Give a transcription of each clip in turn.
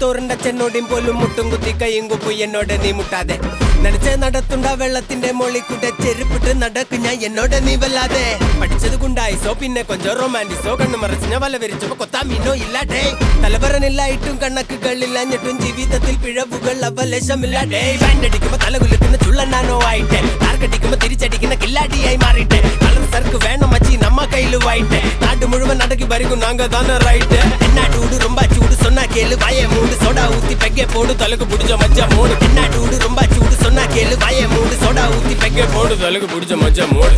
കോയമ്പത്തൂറിന്റെ ചെന്നോടിയും പോലും മുട്ടും കുത്തി കൈയും കുപ്പു എന്നോട് നീ മുട്ടാതെ നടിച്ച നടത്തുണ്ട വെള്ളത്തിന്റെ മോളിക്കൂടെ ചെരുപ്പിട്ട് നടക്ക് ഞാൻ എന്നോട് നീ വല്ലാതെ പഠിച്ചത് കുണ്ടായിസോ പിന്നെ കൊഞ്ചോ റൊമാൻറ്റിസോ കണ്ണു മറച്ചിന വല വരിച്ചപ്പോ കൊത്താമീനോ ഇല്ലാടേ തലവറനില്ലായിട്ടും കണക്കുകളില്ലാഞ്ഞിട്ടും ജീവിതത്തിൽ പിഴവുകൾ അവലശമില്ലാടേ ബാൻഡ് അടിക്കുമ്പോ തല കുലുക്കുന്ന ചുള്ളനാനോ ആയിട്ട് ടാർഗടിക്കുമ്പോ തിരിച്ചടിക്കുന്ന കില്ലാടിയായി മാറിയിട്ട് കളർ സർക്ക് വേണം മച്ചി നമ്മ കയ്യില് വായിട്ട് നാട് മുഴുവൻ നടക്കി വരിക്കും നാങ്ക தானே ரைட்டு என்ன டூடு ரொம்ப சூடு சொன்னா கேளு வாய மூடு சோடா ஊத்தி பெக்கே போடு தலைக்கு பிடிச்ச மச்சா மூடு என்ன டூடு ரொம்ப சூடு சொன்னா கேளு வாய மூடு சோடா ஊத்தி பெக்கே போடு தலைக்கு பிடிச்ச மச்சா மூடு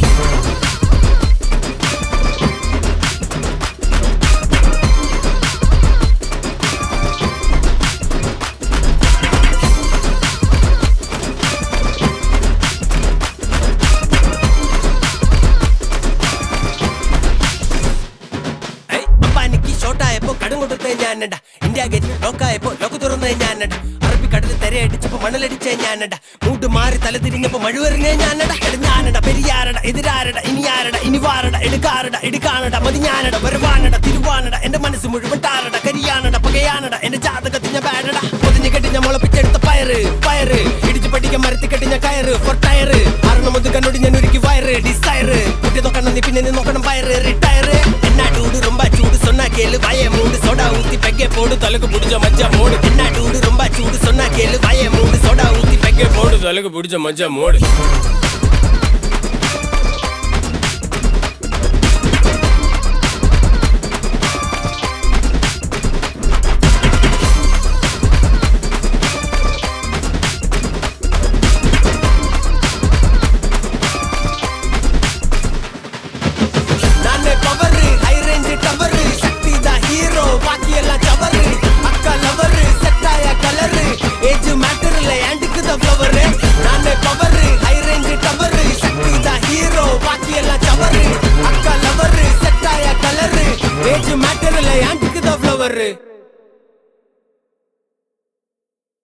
ഏയ്, അപ്പാനിക്ക് ഷോട്ടായപ്പോ കടം കൊടുത്തേ ഞാനട ഇന്ത്യ ഗേറ്റ് ലോക്കായപ്പോ ലോക്ക് തുറന്നേ ഞാനട അറബിക്കടല് തെരയടിച്ചപ്പോ മണലടിച്ചേ ഞാനട മൂട്ട് മാറി തല തിരിഞ്ഞപ്പോ മഴുവെറിഞ്ഞേ ഞാനട എട് ഞാനട പെരിയാരട എതിരാരട ഇനി ആരട ഇനി വാരട എടുക്കാരട എടുക്കാനട മതി ഞാനട വരുവാനട തിരുവാനട എന്റെ മനസ്സ് മുഴുവൻ ടാറട കരിയാനട പകയാനട എന്റെ ജാതകത്തിഞ്ഞ ബാഡട പൊതിഞ്ഞ് കെട്ടിഞ്ഞ മുളപ്പിച്ചെടുത്ത പയറ് പയറ് ഇടിച്ചു പഠിക്കാൻ മരത്തി കെട്ടിഞ്ഞ കയറ് ഫോർ ടയറ് ആറണം മുതൽ കണ്ണോടി ഞാൻ ഒരുക്കി വയറ് ഡിസൈറ് കുട്ടി നോക്കണം നീ പിന്നെ നീ നോക്കണം പയറ് റിട്ടയറ് എന്നാ ഡൂഡ് ரொம்ப சூடு சொன்னா கேளு வாய மூடு சோடா ஊத்தி பெக்கே போடு தலைக்கு பிடிச்ச மச்சா மூடு என்ன டூடு ரொம்ப சூடு சொன்னா கேளு வாய மூடு சோடா ஊத்தி பெக்கே போடு தலைக்கு பிடிச்ச மச்சா மூடு